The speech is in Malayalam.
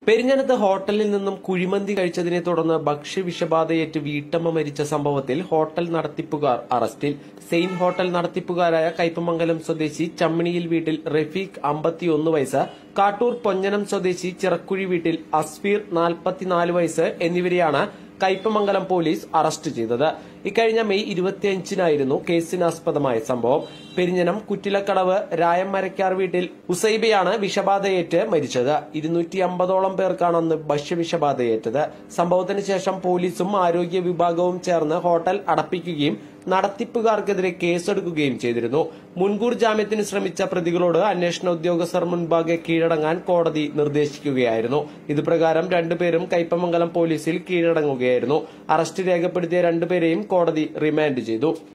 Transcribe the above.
പെരിഞ്ഞനത്ത് ഹോട്ടലിൽ നിന്നും കുഴിമന്തി കഴിച്ചതിനെ തുടർന്ന് ഭക്ഷ്യവിഷബാധയേറ്റ് വീട്ടമ്മ മരിച്ച സംഭവത്തിൽ ഹോട്ടൽ നടത്തിപ്പുകാർ അറസ്റ്റിൽ സെയിൻ ഹോട്ടൽ നടത്തിപ്പുകാരായ കയ്പമംഗലം സ്വദേശി ചമ്മിണിയിൽ വീട്ടിൽ റഫീഖ് അമ്പത്തിയൊന്ന് വയസ്സ് കാട്ടൂർ പൊഞ്ഞനം സ്വദേശി ചിറക്കുഴി വീട്ടിൽ അസ്ഫീർ നാൽപ്പത്തിനാല് വയസ്സ് എന്നിവരെയാണ് കയ്പമംഗലം പോലീസ് അറസ്റ്റ് ചെയ്തത് ഇക്കഴിഞ്ഞ മെയ് ഇരുപത്തിയഞ്ചിനായിരുന്നു കേസിനാസ്പദമായ സംഭവം പെരിഞ്ഞനം കുറ്റിലക്കടവ് രായംമരക്കാർ വീട്ടിൽ ഉസൈബയാണ് വിഷബാധയേറ്റ് മരിച്ചത് ഇരുന്നൂറ്റി അമ്പതോളം പേർക്കാണ് അന്ന് ഭക്ഷ്യവിഷബാധയേറ്റത് സംഭവത്തിന് ശേഷം പോലീസും ആരോഗ്യ വിഭാഗവും ചേർന്ന് ഹോട്ടൽ അടപ്പിക്കുകയും നടത്തിപ്പുകാർക്കെതിരെ കേസെടുക്കുകയും ചെയ്തിരുന്നു മുൻകൂർ ജാമ്യത്തിന് ശ്രമിച്ച പ്രതികളോട് അന്വേഷണ ഉദ്യോഗസ്ഥർ മുൻപാകെ കീഴടങ്ങാൻ കോടതി നിർദ്ദേശിക്കുകയായിരുന്നു ഇതുപ്രകാരം രണ്ടുപേരും കയ്പമംഗലം പോലീസിൽ കീഴടങ്ങുകയായിരുന്നു അറസ്റ്റ് രേഖപ്പെടുത്തിയ രണ്ടുപേരെയും കോടതി റിമാൻഡ് ചെയ്തു